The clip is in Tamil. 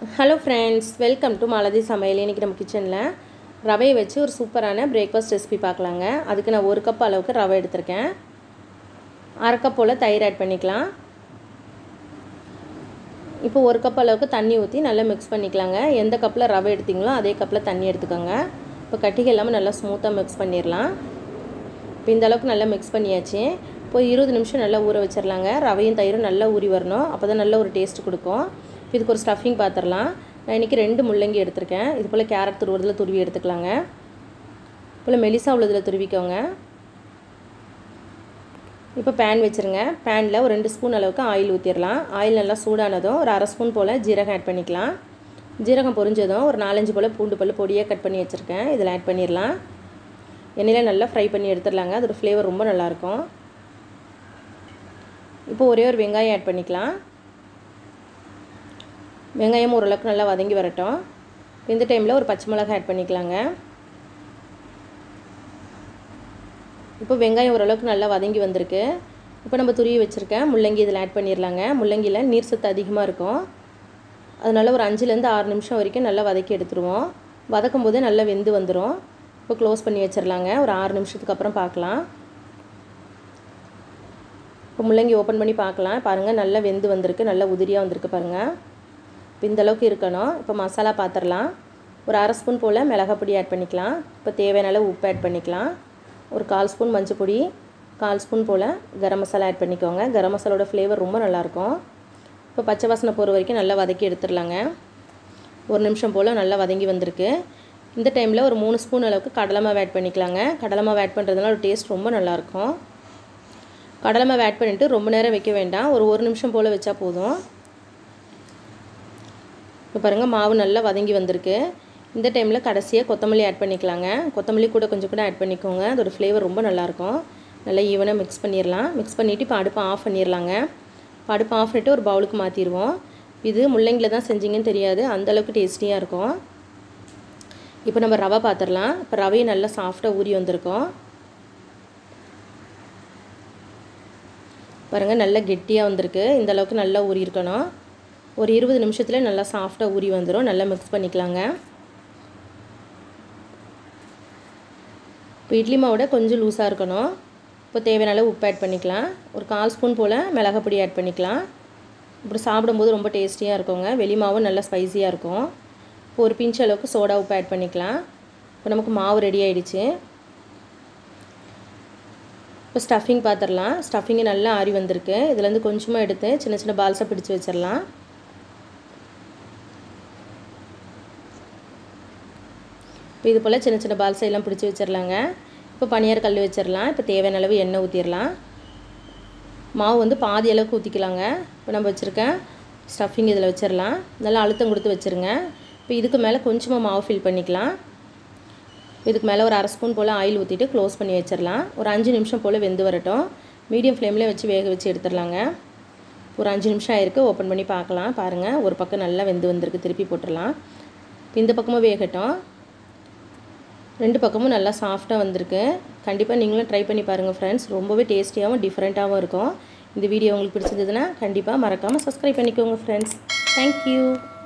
hello friends welcome to Malathi சமையல் இன்றைக்கி நம்ம கிச்சனில் ரவையை வச்சு ஒரு சூப்பரான பிரேக்ஃபாஸ்ட் ரெசிபி பார்க்கலாங்க அதுக்கு நான் ஒரு கப் அளவுக்கு ரவை எடுத்திருக்கேன் அரை கப் போல் தயிர் ஆட் பண்ணிக்கலாம் இப்போ ஒரு கப் அளவுக்கு தண்ணி ஊற்றி நல்லா மிக்ஸ் பண்ணிக்கலாங்க எந்த கப்பில் ரவை எடுத்தீங்களோ அதே கப்பில் தண்ணி எடுத்துக்கோங்க இப்போ கட்டிகள் இல்லாமல் நல்லா ஸ்மூத்தாக மிக்ஸ் பண்ணிடலாம் இப்போ இந்த அளவுக்கு நல்லா மிக்ஸ் பண்ணியாச்சு இப்போ இருபது நிமிஷம் நல்லா ஊற வச்சிடலாங்க ரவையும் தயிரும் நல்லா ஊறி வரணும் அப்போ தான் நல்ல ஒரு டேஸ்ட் கொடுக்கும் இப்போ இதுக்கு ஒரு ஸ்டஃபிங் பார்த்துடலாம் நான் இன்றைக்கி ரெண்டு முள்ளங்கி எடுத்திருக்கேன் இது போல் கேரட் துருவுறதுல துருவி எடுத்துக்கலாங்க போல் மெலிசா உள்ளதில் துருவிக்கோங்க இப்போ பேன் வச்சுருங்க பேனில் ஒரு ரெண்டு ஸ்பூன் அளவுக்கு ஆயில் ஊற்றிடலாம் ஆயில் நல்லா சூடானதும் ஒரு அரை ஸ்பூன் போல் ஜீரகம் ஆட் பண்ணிக்கலாம் ஜீரகம் பொரிஞ்சதும் ஒரு நாலஞ்சு போல் பூண்டு பல் பொடியாக கட் பண்ணி வச்சுருக்கேன் இதில் ஆட் பண்ணிடலாம் எண்ணெயில் நல்லா ஃப்ரை பண்ணி எடுத்துடலாங்க அதோட ஃப்ளேவர் ரொம்ப நல்லாயிருக்கும் இப்போ ஒரே ஒரு வெங்காயம் ஆட் பண்ணிக்கலாம் வெங்காயம் ஓரளவுக்கு நல்லா வதங்கி வரட்டும் இந்த டைமில் ஒரு பச்சை மிளகாய் ஆட் பண்ணிக்கலாங்க இப்போ வெங்காயம் ஓரளவுக்கு நல்லா வதங்கி வந்திருக்கு இப்போ நம்ம துருவி வச்சுருக்கேன் முள்ளங்கி இதில் ஆட் பண்ணிடலாங்க முள்ளங்கியில் நீர் சத்து அதிகமாக இருக்கும் அதனால் ஒரு அஞ்சுலேருந்து ஆறு நிமிஷம் வரைக்கும் நல்லா வதக்கி எடுத்துருவோம் வதக்கும் போதே நல்லா வெந்து வந்துடும் இப்போ க்ளோஸ் பண்ணி வச்சிடலாங்க ஒரு ஆறு நிமிஷத்துக்கு அப்புறம் பார்க்கலாம் இப்போ முள்ளங்கி ஓப்பன் பண்ணி பார்க்கலாம் பாருங்கள் நல்லா வெந்து வந்திருக்கு நல்லா உதிரியாக வந்திருக்கு பாருங்கள் இப்போ இந்தளவுக்கு இருக்கணும் இப்போ மசாலா பார்த்துடலாம் ஒரு அரை ஸ்பூன் போல் மிளகாப்பொடி ஆட் பண்ணிக்கலாம் இப்போ தேவையான அளவு உப்பு ஆட் பண்ணிக்கலாம் ஒரு கால் ஸ்பூன் மஞ்சள் பொடி கால் ஸ்பூன் போல் கரம் மசாலா ஆட் பண்ணிக்கோங்க கரம் மசாலோட ஃப்ளேவர் ரொம்ப நல்லாயிருக்கும் இப்போ பச்சை வாசனை போகிற வரைக்கும் நல்லா வதக்கி எடுத்துடலாங்க ஒரு நிமிஷம் போல் நல்லா வதங்கி வந்திருக்கு இந்த டைமில் ஒரு மூணு ஸ்பூன் அளவுக்கு கடலை மாவு ஆட் பண்ணிக்கலாங்க கடலை மாவு ஆட் பண்ணுறதுனால ஒரு டேஸ்ட் ரொம்ப நல்லாயிருக்கும் கடலை மாவு ஆட் பண்ணிவிட்டு ரொம்ப நேரம் வைக்க வேண்டாம் ஒரு ஒரு நிமிஷம் போல் வச்சா போதும் இப்போ பாருங்கள் மாவு நல்லா வதங்கி வந்திருக்கு இந்த டைமில் கடைசியாக கொத்தமல்லி ஆட் பண்ணிக்கலாங்க கொத்தமல்லி கூட கொஞ்சம் கூட ஆட் பண்ணிக்கோங்க அதோட ஃப்ளேவர் ரொம்ப நல்லாயிருக்கும் நல்லா ஈவனாக மிக்ஸ் பண்ணிடலாம் மிக்ஸ் பண்ணிவிட்டு இப்போ அடுப்பை ஆஃப் பண்ணிடலாங்க இப்போ அடுப்பை ஆஃப் பண்ணிவிட்டு ஒரு பவுலுக்கு மாற்றிடுவோம் இது முள்ளங்கியில் தான் செஞ்சிங்கன்னு தெரியாது அந்தளவுக்கு டேஸ்டியாக இருக்கும் இப்போ நம்ம ரவை பார்த்துடலாம் இப்போ ரவையும் நல்லா சாஃப்டாக ஊறி வந்திருக்கோம் பாருங்கள் நல்லா கெட்டியாக வந்திருக்கு இந்த அளவுக்கு நல்லா ஊறி இருக்கணும் ஒரு இருபது நிமிஷத்தில் நல்லா சாஃப்டாக ஊறி வந்துடும் நல்லா மிக்ஸ் பண்ணிக்கலாங்க இப்போ இட்லி மாவோட கொஞ்சம் லூஸாக இருக்கணும் இப்போ தேவையான அளவு உப்பு ஆட் பண்ணிக்கலாம் ஒரு கால் ஸ்பூன் போல் மிளகாப்பொடி ஆட் பண்ணிக்கலாம் இப்படி சாப்பிடும்போது ரொம்ப டேஸ்டியாக இருக்குங்க வெளி மாவும் நல்லா ஸ்பைஸியாக இருக்கும் இப்போ ஒரு பிஞ்ச் அளவுக்கு சோடா உப்பு ஆட் பண்ணிக்கலாம் இப்போ நமக்கு மாவு ரெடி ஆகிடுச்சு இப்போ ஸ்டஃபிங் பார்த்துடலாம் ஸ்டஃபிங்கு நல்லா ஆறி வந்திருக்கு இதுலேருந்து கொஞ்சமாக எடுத்து சின்ன சின்ன பால்ஸாக பிடிச்சி வச்சிடலாம் இப்போ இது போல் சின்ன சின்ன பால்ஸை எல்லாம் பிடிச்சி வச்சிடலாங்க இப்போ பனியார் கல் வச்சிடலாம் இப்போ தேவையான அளவு எண்ணெய் ஊற்றிடலாம் மாவு வந்து பாதி அளவுக்கு ஊற்றிக்கலாங்க இப்போ நம்ம வச்சுருக்கேன் ஸ்டஃபிங் இதில் வச்சிடலாம் நல்லா அழுத்தம் கொடுத்து வச்சுருங்க இப்போ இதுக்கு மேலே கொஞ்சமாக மாவு ஃபில் பண்ணிக்கலாம் இதுக்கு மேலே ஒரு அரை ஸ்பூன் போல் ஆயில் ஊற்றிட்டு க்ளோஸ் பண்ணி வச்சிடலாம் ஒரு அஞ்சு நிமிஷம் போல் வெந்து வரட்டும் மீடியம் ஃப்ளேம்லேயே வச்சு வேக வச்சு எடுத்துடலாங்க ஒரு அஞ்சு நிமிஷம் ஆயிருக்கு ஓப்பன் பண்ணி பார்க்கலாம் பாருங்கள் ஒரு பக்கம் நல்லா வெந்து வந்திருக்கு திருப்பி போட்டுடலாம் இந்த பக்கமும் வேகட்டும் ரெண்டு பக்கமும் நல்லா சாஃப்டாக வந்திருக்கு கண்டிப்பாக நீங்களும் ட்ரை பண்ணி பாருங்கள் ஃப்ரெண்ட்ஸ் ரொம்பவே டேஸ்டியாகவும் டிஃப்ரெண்ட்டாகவும் இருக்கும் இந்த வீடியோ உங்களுக்கு பிடிச்சிருந்ததுன்னா கண்டிப்பாக மறக்காமல் சப்ஸ்கிரைப் பண்ணிக்கோங்க ஃப்ரெண்ட்ஸ் தேங்க்யூ